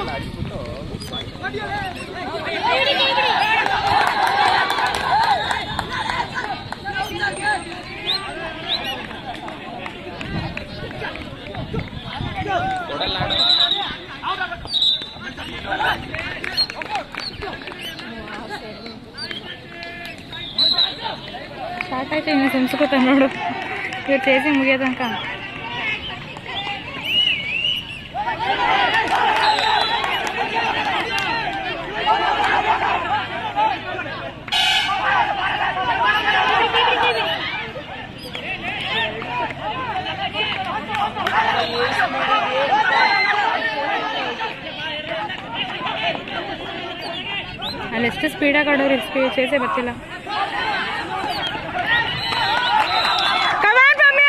Start ಆಯ್ತು ಇನ್ನು ಸುಮ್ಸ್ಕೊತ ನೋಡು ಇವ್ರು ಚೇಸಿಂಗ್ ಮುಗಿಯೋ ತನಕ ಅಲ್ಲಿ ಎಷ್ಟು ಸ್ಪೀಡಾಗಿ ಆಡೋರು ಸ್ಪೀಡ್ ಚೇಸೇ ಬರ್ತಿಲ್ಲ Come on, Ramya!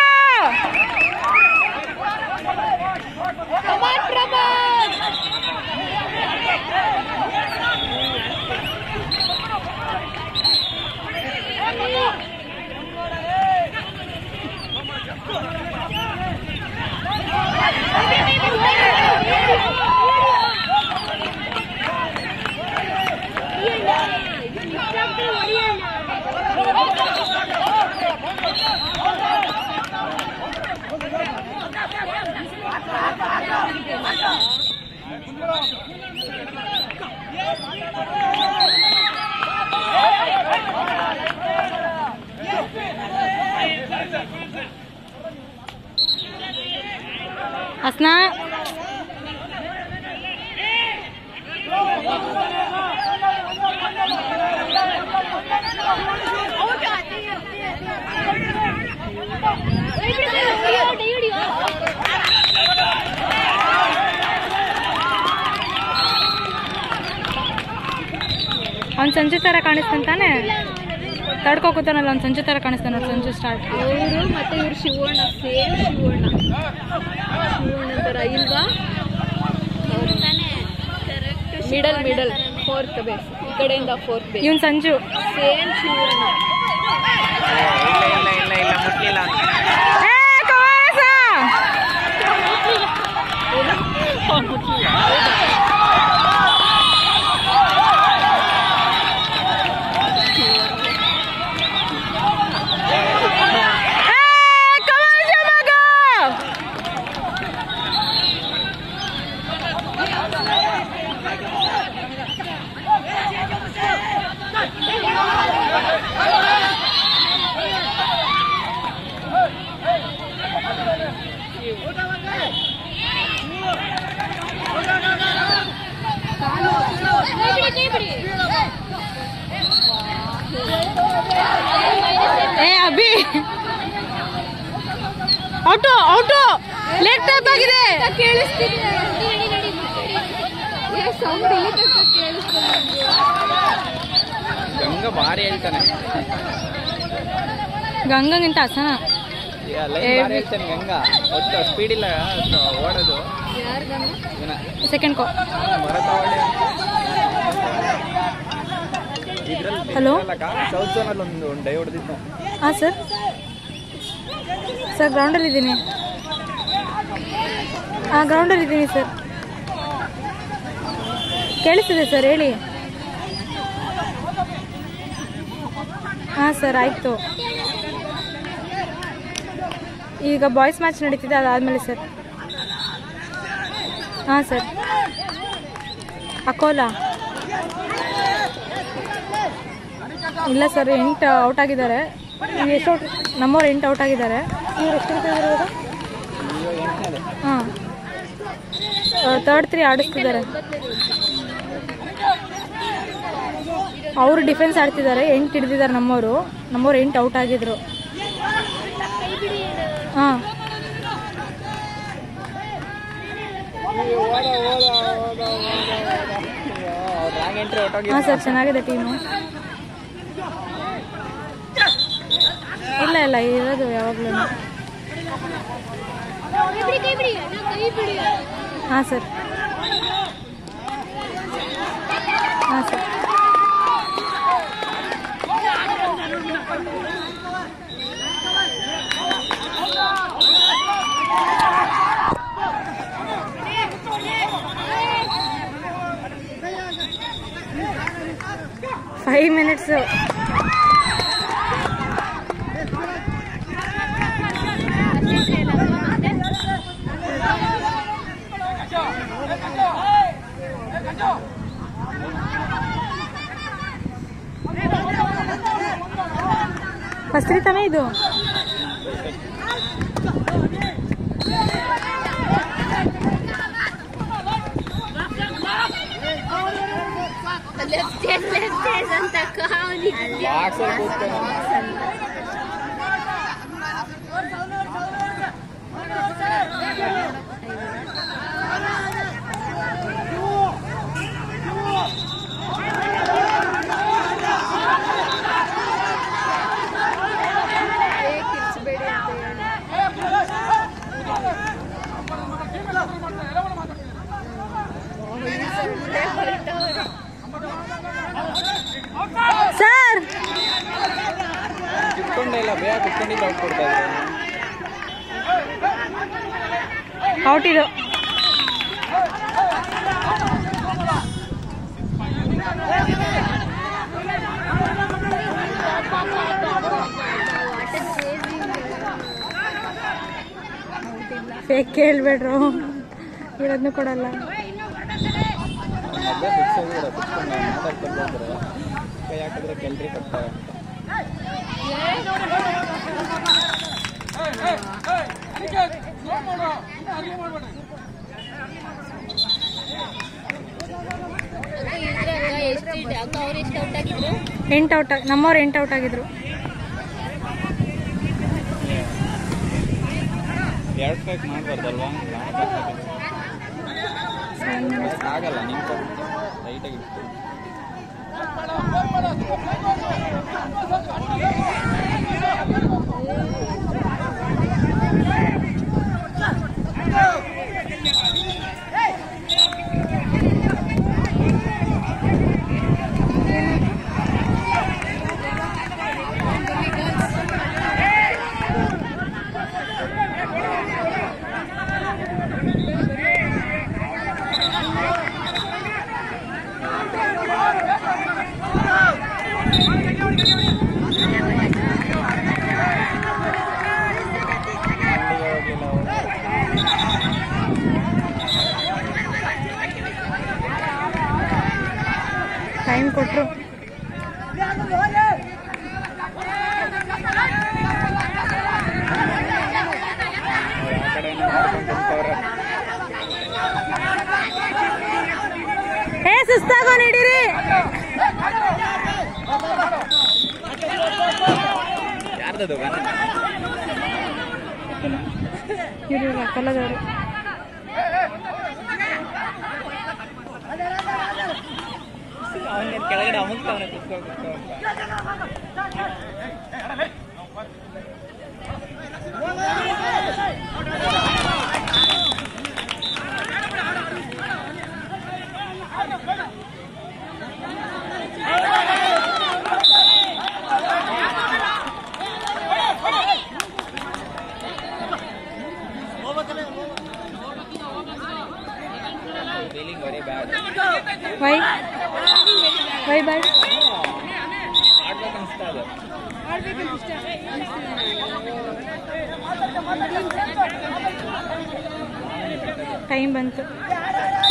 ಹಸ್ನಾ ಅವ್ನು ಸಂಜೆ ಥರ ಕಾಣಿಸ್ತಾನೆ ತಡ್ಕೋ ಕೂತಾನಲ್ಲ ಅವ್ನು ಸಂಜೆ ಥರ ಕಾಣಿಸ್ತಾನೆ ನೋಡಿ ಸಂಜೆ ಸ್ಟಾರ್ಟ್ ಅವರು ಮತ್ತೆ ಇವ್ರು ಶಿವಣ್ಣ ಸೇಮ್ ಶಿವಣ್ಣ ಶಿವಣ್ಣ ತರ ಇಲ್ವಾ ಮಿಡಲ್ ಮಿಡಲ್ ಫೋರ್ತ್ ಬೇಸ್ ಈ ಕಡೆಯಿಂದ ಫೋರ್ತ್ ಬೇಸ್ ಇವನ್ ಸಂಜು ಸೇಮ್ ಶಿವಣ್ಣ ಇಲ್ಲ ಇಲ್ಲ ಇಲ್ಲ ಇಲ್ಲ ಮುಟ್ಲಿಲ್ಲ ಏ, ಕವಾಸ! ಏ, ಕವಾಸ ಮಗ! ಏ Abhi out out leg type ಆಗಿದೆ ಸೌಂಡ್ ಇಲ್ಲಿ ತನಕ ಕೇಳಿಸ್ತಿದೆ ಗಂಗ ಭಾರಿ ಹೇಳ್ತಾನೆ ಗಂಗಂಗಿಂತ ಹಸನ ಲೈನ್ ಭಾರಿ ಹೇಳ್ತಾನೆ ಗಂಗ ಒಟ್ಟು ಸ್ಪೀಡ್ ಇಲ್ಲ ಅಷ್ಟು ಓಡೋದು ಯಾರ್ಗಮ್ಮ ಇವನ ಸೆಕೆಂಡ್ ಕೋ ಭರತ ಒಳ್ಳೆ ಇದ್ರಲ್ಲಿ Hello? ಸೌತ್ ಝೋನಲ್ಲಿ ಒಂದು ಒಂದು ಡೈ ಹೊಡೆದಿತ್ತು ಹಾಂ ಸರ್ ಸರ್ ಗ್ರೌಂಡಲ್ಲಿ ಇದ್ದೀನಿ ಹಾಂ ಗ್ರೌಂಡಲ್ಲಿ ಇದ್ದೀನಿ ಸರ್ ಕೇಳಿಸ್ತಿದೆ ಸರ್ ಹೇಳಿ ಹಾಂ ಸರ್ ಆಯಿತು ಈಗ ಬಾಯ್ಸ್ ಮ್ಯಾಚ್ ನಡೀತಿದೆ ಅದಾದಮೇಲೆ ಸರ್ ಹಾಂ ಸರ್ ಅಕೋಲಾ ಇಲ್ಲ ಸರ್ ಎಂಟು ಔಟ್ ಆಗಿದ್ದಾರೆ ಈಗ ಎಷ್ಟು ಔಟ್ ನಮ್ಮವ್ರು ಎಂಟು ಔಟ್ ಆಗಿದ್ದಾರೆ ಇವ್ರು ಎಷ್ಟು ಔಟ್ ಆಗಿರೋದು ಹಾಂ ತರ್ಡ್ ತ್ರೀ ಆಡಿಸ್ತಿದ್ದಾರೆ ಅವರು ಡಿಫೆನ್ಸ್ ಆಡ್ತಿದ್ದಾರೆ ಎಂಟು ಹಿಡ್ದಿದ್ದಾರೆ ನಮ್ಮವರು ನಮ್ಮವ್ರು ಎಂಟು ಔಟ್ ಆಗಿದ್ರು ಹಾಂ ರಾಂಗ್ ಎಂಟ್ರಿ ಹೊಟ್ಟೋಗಿ ಹಾಂ ಸರ್ ಚೆನ್ನಾಗಿದೆ ಟೀಮು ಇಲ್ಲ ಇಲ್ಲ ಇರೋದು ಯಾವಾಗಲೂ ಹಾಂ ಸರ್ ಹಾಂ ಸರ್ ಫೈವ್ ಮಿನಿಟ್ಸು ಫಸ್ಟ್ರಿ ತಾನೇ ಇದು ಲೆಫ್ಟ್ ಸೈಡ್ ಲೆಫ್ಟ್ ಸೈಡ್ ಅಂತ ಕಾವಲಿ ಬಾಕ್ಸಲ್ಲಿ ಕೂತ್ಕೊಂಡು ಕಿರ್ಚಬೇಡಿ ಅಂತ ಹೇಳಿ ಸುಮ್ಮನೆ ಹೊರಟವ್ರೆ ಸರ್ ಕುತ್ಕೊಂಡೇ ಇಲ್ಲ ಬೇಗ ಕುತ್ಕೊಂಡಿದ್ದು ಔಟ್ ಕೊಡ್ತಾ ಇದ್ದಾರೆ ಔಟ್ ಇದು ವಾಟರ್ ಚೇಂಜಿಂಗ್ ಫೇಕ್ ಕೇಳ್ಬೇಡ್ರು ಇರೋದನ್ನು ಕೊಡಲ್ಲ ಮೊದಲೇ ಫಿಕ್ಸ್ ಹೋಗಿರೋ ಕುತ್ಕೊಂಡು ಮಾತಾಡ್ಕೊಂಡು ಹೋದ್ರೆ ಕೈ ಹಾಕಿದ್ರೆ ಕೆಲ್ರಿ ಕೊಡ್ತಾರೆ ಇದ್ರಾಗ ಎಷ್ಟು ಅಕ್ಕ ಅವ್ರು ಎಷ್ಟು ಔಟ್ ಆಗಿದ್ರು ಎಂಟು ಔಟ್ ನಮ್ಮವ್ರು ಎಂಟು ಔಟ್ ಆಗಿದ್ರು ಎರಡು ಸ್ಟ್ರೈಕ್ ಮಾಡಬಾರ್ದಲ್ವಾ ಆಗಲ್ಲ ನಿಂತು ಲೈಟಾಗಿ ಇಟ್ಟು ಮಂಡಿಗೆ ಹೋಗಿಲ್ಲ ಅವ್ರು. ಟೈಮ್ ಕೊಟ್ಟರು ಅವ್ರು ಆ ಕಡೆನೇ ಮಾಡ್ಕೊಂಡು ಕುಂತವ್ರೆ ಏ ಸುಸ್ತಾಗೋ ನಡೀರಿ ಯಾರ್ದದು ಗಾನ ಇವ್ರು ಕೊಲ್ಲದವರು ಅವನ ಕೆಳಗಡೆ ಅಮುಕ್ತವನೆ ಕುತ್ಕೊ ಕುತ್ಕೊ ಅಂತ feeling very bad why why ಬಾಯ್ ಆಡ್ಬೇಕು ಅನಿಸ್ತಾ ಇದೆ ಟೈಮ್ ಬಂತು